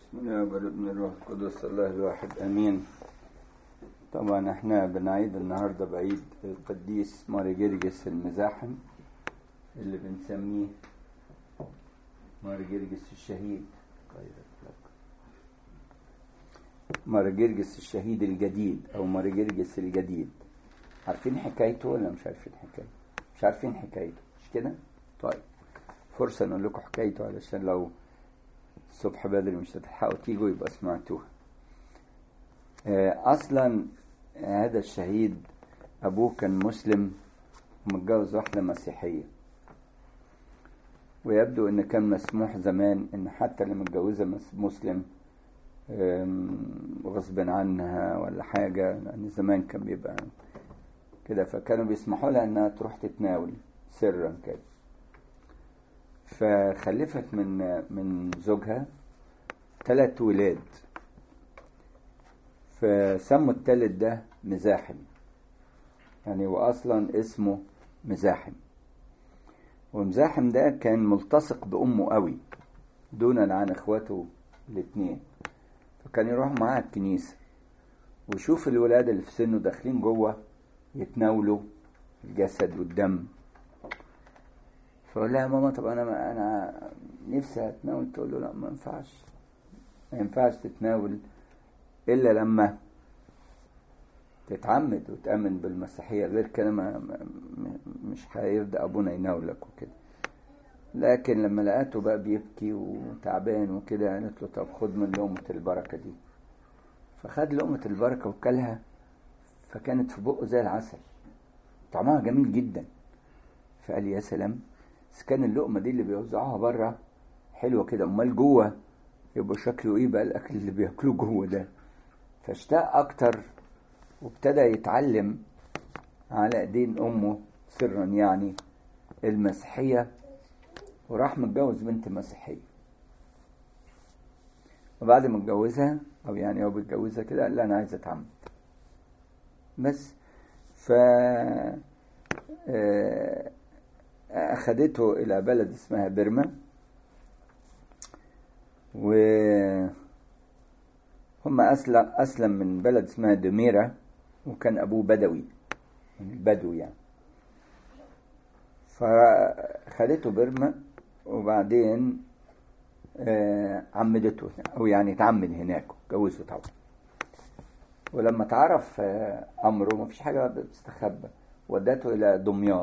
بسم الله والابن الروح القدس الله الواحد امين طبعا احنا بنعيد النهارده بعيد القديس ماري جرجس المزاحم اللي بنسميه ماري جرجس الشهيد ماري جرجس الشهيد الجديد او ماري جرجس الجديد عارفين حكايته ولا مش عارفين حكايته مش عارفين حكايته مش كده طيب فرصة نقول لكم حكايته علشان لو الصبح بدري مش هتلحقوا تيجوا يبقى سمعتوها اصلا هذا الشهيد ابوه كان مسلم ومتجوز واحدة مسيحية ويبدو ان كان مسموح زمان ان حتى اللي متجوزة مسلم غصب عنها ولا حاجة لان زمان كان بيبقى كده فكانوا بيسمحوا لها انها تروح تتناول سرا كده فخلفت من من زوجها ثلاث ولاد فسموا الثالث ده مزاحم يعني واصلا اسمه مزاحم ومزاحم ده كان ملتصق بامه قوي دونا عن اخواته الاثنين فكان يروح معاها الكنيسه ويشوف الولاد اللي في سنه داخلين جوه يتناولوا الجسد والدم فقول لها يا ماما طب انا ما انا نفسي اتناول تقول له لا ما ينفعش ما ينفعش تتناول الا لما تتعمد وتامن بالمسيحيه غير كده ما مش هيرضى ابونا يناولك وكده لكن لما لقيته بقى بيبكي وتعبان وكده قالت له طب خد من لقمه البركه دي فخد لقمه البركه وكلها فكانت في بقه زي العسل طعمها جميل جدا فقال يا سلام بس كان اللقمة دي اللي بيوزعوها بره حلوة كده أمال جوه يبقى شكله إيه بقى الأكل اللي بياكلوه جوه ده فاشتاق أكتر وابتدى يتعلم على إيدين أمه سرا يعني المسيحية وراح متجوز بنت مسيحية وبعد ما اتجوزها أو يعني هو بيتجوزها كده قال لها أنا عايز أتعمد بس ف آه أخدته إلى بلد اسمها برما و هم أسلم, أسلم من بلد اسمها دميرة وكان أبوه بدوي من البدو يعني فخدته برما وبعدين عمدته أو يعني اتعمد هناك جوزه طبعا ولما تعرف أمره مفيش حاجة بتستخبى ودته إلى دمياط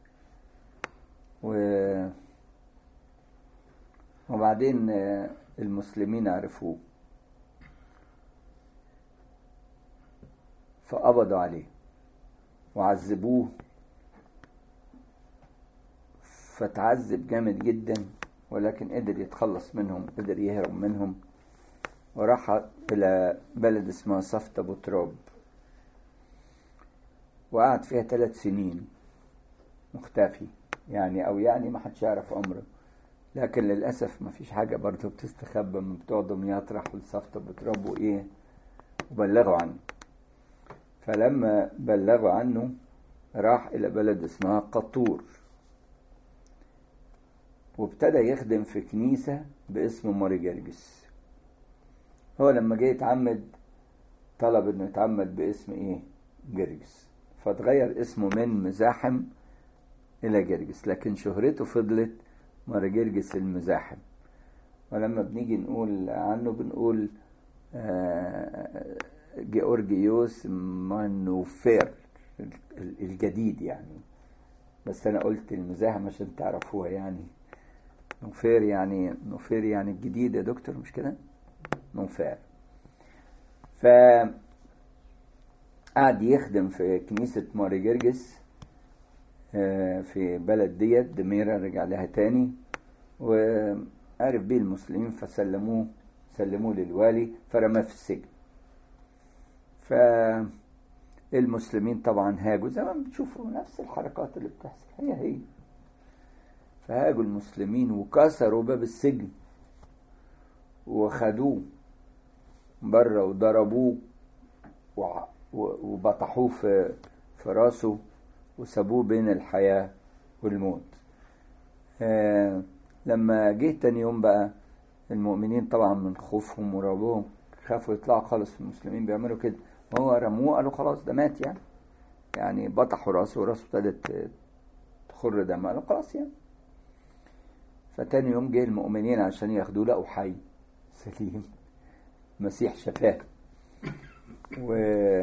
و وبعدين المسلمين عرفوه فقبضوا عليه وعذبوه فتعذب جامد جدا ولكن قدر يتخلص منهم قدر يهرب منهم وراح إلى بلد اسمها صفت أبو تراب وقعد فيها ثلاث سنين مختفي يعني او يعني ما حدش يعرف عمره لكن للاسف ما فيش حاجه برضه بتستخبى من بتوع دمياط راحوا لصفت بتربوا ايه وبلغوا عنه فلما بلغوا عنه راح الى بلد اسمها قطور وابتدى يخدم في كنيسة باسم ماري جرجس هو لما جه يتعمد طلب انه يتعمد باسم ايه جرجس فتغير اسمه من مزاحم إلى جرجس لكن شهرته فضلت مر جرجس المزاحم ولما بنيجي نقول عنه بنقول جيورجيوس مانوفير الجديد يعني بس أنا قلت المزاحم عشان تعرفوها يعني نوفير يعني نوفير يعني الجديد يا دكتور مش كده؟ نوفير ف قعد يخدم في كنيسة ماري جرجس في بلد ديت دميرة رجع لها تاني وعرف بيه المسلمين فسلموه سلموه للوالي فرماه في السجن فالمسلمين طبعا هاجوا زي ما بتشوفوا نفس الحركات اللي بتحصل هي هي فهاجوا المسلمين وكسروا باب السجن وخدوه بره وضربوه وبطحوه في في راسه وسابوه بين الحياة والموت آه لما جه تاني يوم بقى المؤمنين طبعا من خوفهم ورعبهم خافوا يطلعوا خالص المسلمين بيعملوا كده وهو رموه قالوا خلاص ده مات يعني يعني بطحوا راسه وراسه ابتدت تخر دم قالوا خلاص يعني فتاني يوم جه المؤمنين عشان ياخدوه لقوا حي سليم مسيح شفاه و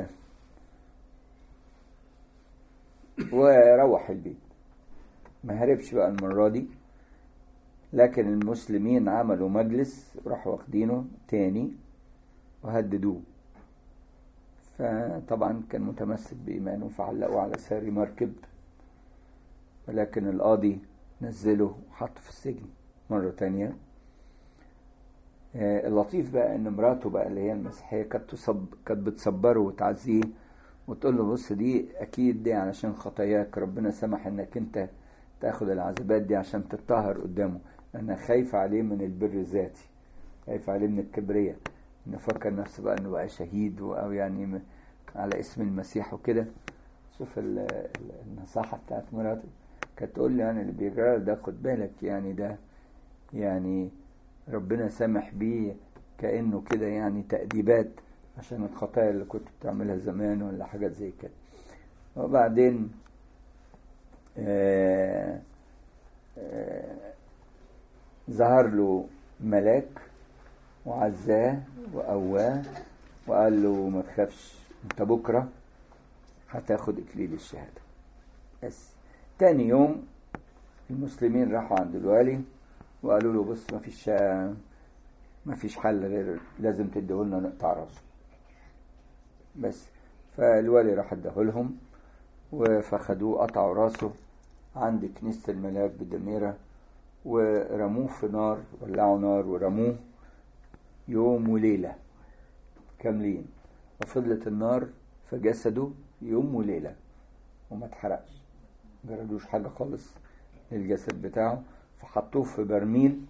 وروح البيت ما هربش بقى المرة دي لكن المسلمين عملوا مجلس راحوا واخدينه تاني وهددوه فطبعا كان متمسك بإيمانه فعلقوا على ساري مركب ولكن القاضي نزله وحطه في السجن مرة تانية اللطيف بقى ان مراته بقى اللي هي المسيحية كانت تصب كانت بتصبره وتعزيه وتقول له بص دي اكيد دي علشان خطاياك ربنا سمح انك انت تاخد العذابات دي عشان تتطهر قدامه انا خايف عليه من البر الذاتي خايف عليه من الكبرياء انه فكر نفسه بقى انه بقى شهيد او يعني على اسم المسيح وكده شوف النصيحة بتاعت مراته كانت تقول لي يعني اللي بيجرى ده خد بالك يعني ده يعني ربنا سامح بيه كأنه كده يعني تأديبات عشان الخطايا اللي كنت بتعملها زمان ولا حاجات زي كده وبعدين آآ آآ ظهر له ملاك وعزاه وقواه وقال له ما تخافش انت بكرة هتاخد اكليل الشهادة بس تاني يوم المسلمين راحوا عند الوالي وقالوا له بص ما فيش ما فيش حل غير لازم تديهولنا نقطع راسه بس فالوالي راح اداهولهم فخدوه قطعوا راسه عند كنيسة الملاك بدميرة ورموه في نار ولعوا نار ورموه يوم وليلة كاملين وفضلت النار في جسده يوم وليلة وما اتحرقش جرالوش حاجة خالص للجسد بتاعه فحطوه في برميل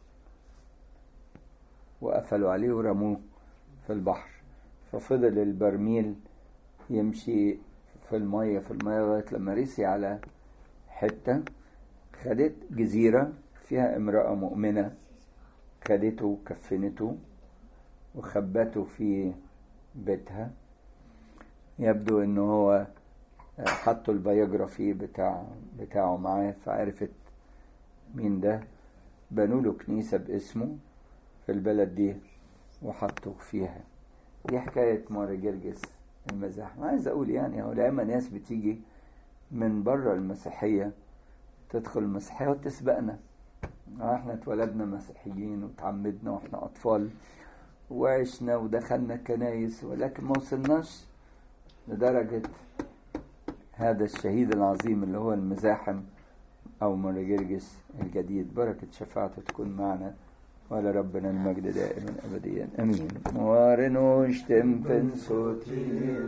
وقفلوا عليه ورموه في البحر ففضل البرميل يمشي في المية في المية لغاية لما رسي على حتة خدت جزيرة فيها امرأة مؤمنة خدته وكفنته وخبته في بيتها يبدو ان هو حطوا البيوجرافي بتاع بتاعه معاه فعرفت مين ده بنوا له كنيسة باسمه في البلد دي وحطوا فيها دي حكاية مار جرجس المزاح ما عايز اقول يعني هو لما ناس بتيجي من بره المسيحية تدخل المسيحية وتسبقنا احنا اتولدنا مسيحيين وتعمدنا واحنا اطفال وعشنا ودخلنا كنايس ولكن ما وصلناش لدرجة هذا الشهيد العظيم اللي هو المزاحم أو مرجرجس الجديد بركة شفاعته تكون معنا ولا ربنا المجد دائما أبديا أمين موارنوش تمفن صوتي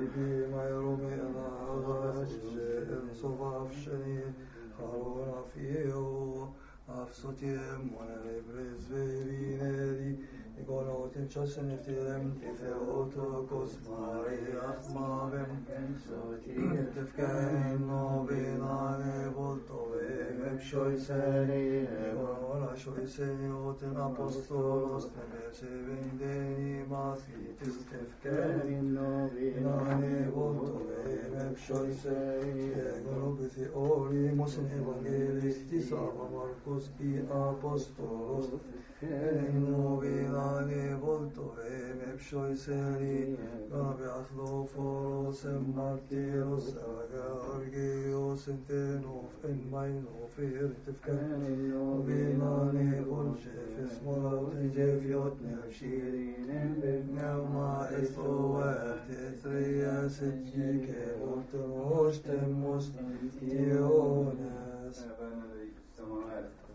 Afsotim, one lebres verineri, Golotin choseneftilem, Tifeotokos Marias Mavem, Tifkaim novinane voltove, Mepshoiseni, Egola shoiseni otin apostolos, Temese vendeni mathitis Tifkaim novinane voltove, Mepshoiseni, Egolo bithi orimus in evangelistis ava Marcus i apostolos, Novinane voltove mepshoiseri, Gabe athloforos en martyros, Agargios en tenov en mainof irtifkan, Novinane volchefes moraut jefiot nevshirin en bebnevma estoet etrias etjike voltemos tiones. السماوات